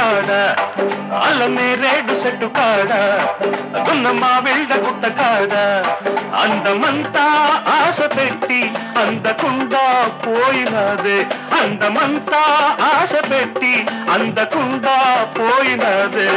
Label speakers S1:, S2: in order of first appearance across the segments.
S1: కాడ అల్లనే రేడు చెట్టు కాడ గున్నమ్మ వెళ్ళ గుట్ట కాడ అందమంతా ఆశ పెట్టి అందకుండా పోయినదే అందమంతా ఆశ పెట్టి అందకుండా పోయినదే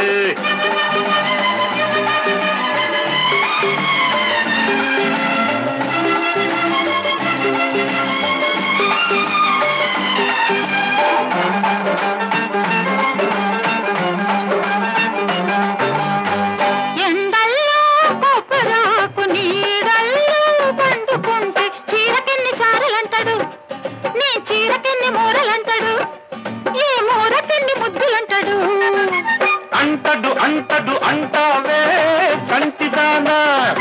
S2: ఎండల్లో కొబ్బరాకు నీడల్లో పండుకుంటే చీరకెన్ని సారలంటాడు నీ చీరకెన్ని మూరలంటాడు ఈ మూరకెన్ని ముద్దులంటాడు
S1: అంటడు అంటడు అంటావే కంటిదానా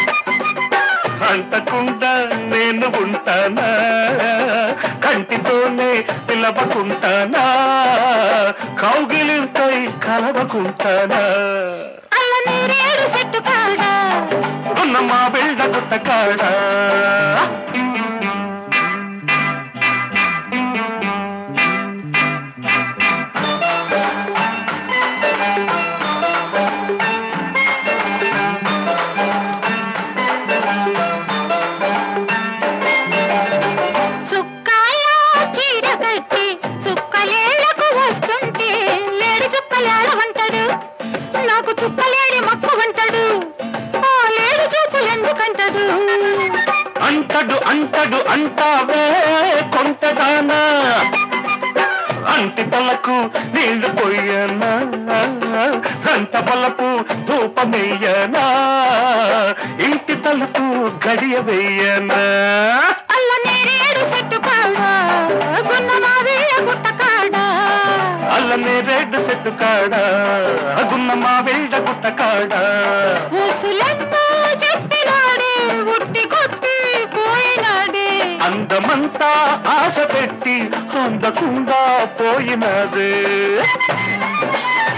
S1: అంటకుండా నేను ఉంటానా కంటితోనే పిలవకుంటానా కౌగిలింతై కలవకుంటానా
S2: అల్ల నీరేడు చెట్టు కాడ
S1: ఉన్న మా బిళ్ళ గుట్ట కాడా
S2: చుక్కాలో చీర కట్టి చుక్కలేళ్లకు వస్తుంటే లేడి చుక్కలేడమంటాడు నాకు చుక్కలేడి మక్కువంటాడు ఆ లేడి చూపులెందుకంటాడు
S1: అంటడు అంటడు అంటావే కొంటదానా అంటి తలకు నీళ్లు పోయనా గంట బలపు ధూపమెయ్యనా ఇంటి తలుపు గడియ వెయ్యనా
S2: అల్ల నేరేడు చెట్టు కాడ గున్నమా వీళ్ళ గుట్ట కాడ
S1: అల్లనే రెడ్డు చెట్టు కాడ గున్న మా వెళ్ళ గుట్ట కాడ
S2: ఊసులెన్నో చెప్పినాడే ఉట్టి కొట్టి పోయినాడే
S1: అందమంతా ఆశ పెట్టి అందకుండా పోయినదే